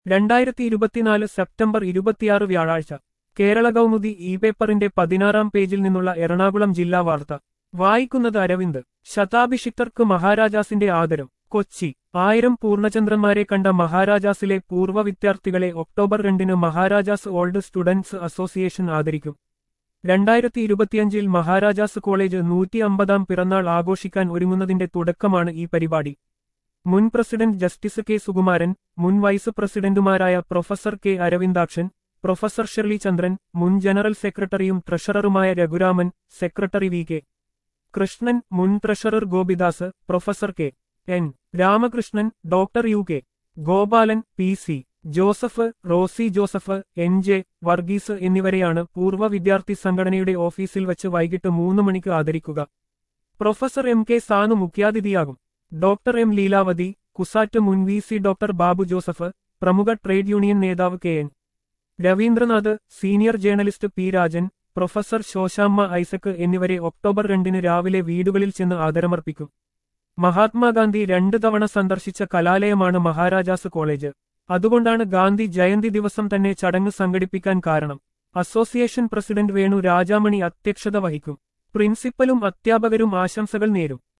രണ്ടായിരത്തി ഇരുപത്തിനാല് സെപ്റ്റംബർ ഇരുപത്തിയാറ് വ്യാഴാഴ്ച കേരള കൗമുദി ഇ പേപ്പറിന്റെ പതിനാറാം പേജിൽ നിന്നുള്ള എറണാകുളം ജില്ലാ വാർത്ത വായിക്കുന്നത് അരവിന്ദ് ശതാഭിഷിക്തർക്ക് മഹാരാജാസിന്റെ ആദരം കൊച്ചി ആയിരം പൂർണ്ണചന്ദ്രന്മാരെ കണ്ട മഹാരാജാസിലെ പൂർവ്വ വിദ്യാർത്ഥികളെ ഒക്ടോബർ രണ്ടിന് മഹാരാജാസ് ഓൾഡ് സ്റ്റുഡൻസ് അസോസിയേഷൻ ആദരിക്കും രണ്ടായിരത്തി ഇരുപത്തിയഞ്ചിൽ മഹാരാജാസ് കോളേജ് നൂറ്റി അമ്പതാം പിറന്നാൾ ആഘോഷിക്കാൻ ഒരുങ്ങുന്നതിന്റെ തുടക്കമാണ് ഈ പരിപാടി മുൻ പ്രസിഡന്റ് ജസ്റ്റിസ് കെ സുകുമാരൻ മുൻ വൈസ് പ്രസിഡന്റുമാരായ professor K Aravindakshan professor Shirley Chandran മുൻ ജനറൽ സെക്രട്ടറിയും ട്രഷററുമായ Raghuraman secretary V K Krishnan മുൻ treasurer Gopidas professor K N Ramakrishnan doctor U K Gopalan P C Joseph Rosie Joseph N J Varghese എന്നിവരെയാണ് പൂർവ്വ വിദ്യാർത്ഥി സംഘടനയുടെ ഓഫീസിൽ വച്ച് വൈകിട്ട് മൂന്ന് മണിക്ക് ആദരിക്കുക പ്രൊഫസർ എം കെ സാനു മുഖ്യാതിഥിയാകും ഡോക്ടർ എം ലീലാവതി കുസാറ്റ് മുൻ V C doctor Babu Joseph പ്രമുഖ ട്രേഡ് യൂണിയൻ നേതാവ് കെ എൻ രവീന്ദ്രനാഥ് senior journalist P Rajan professor Sosamma Isaac എന്നിവരെ ഒക്ടോബർ രണ്ടിന് രാവിലെ വീടുകളിൽ ചെന്ന് ആദരമർപ്പിക്കും മഹാത്മാഗാന്ധി രണ്ടു തവണ സന്ദർശിച്ച കലാലയമാണ് മഹാരാജാസ് കോളേജ് അതുകൊണ്ടാണ് ഗാന്ധി ജയന്തി ദിവസം തന്നെ ചടങ്ങ് സംഘടിപ്പിക്കാൻ കാരണം അസോസിയേഷൻ പ്രസിഡന്റ് വേണു രാജാമണി അധ്യക്ഷത വഹിക്കും പ്രിൻസിപ്പലും അധ്യാപകരും ആശംസകൾ നേരും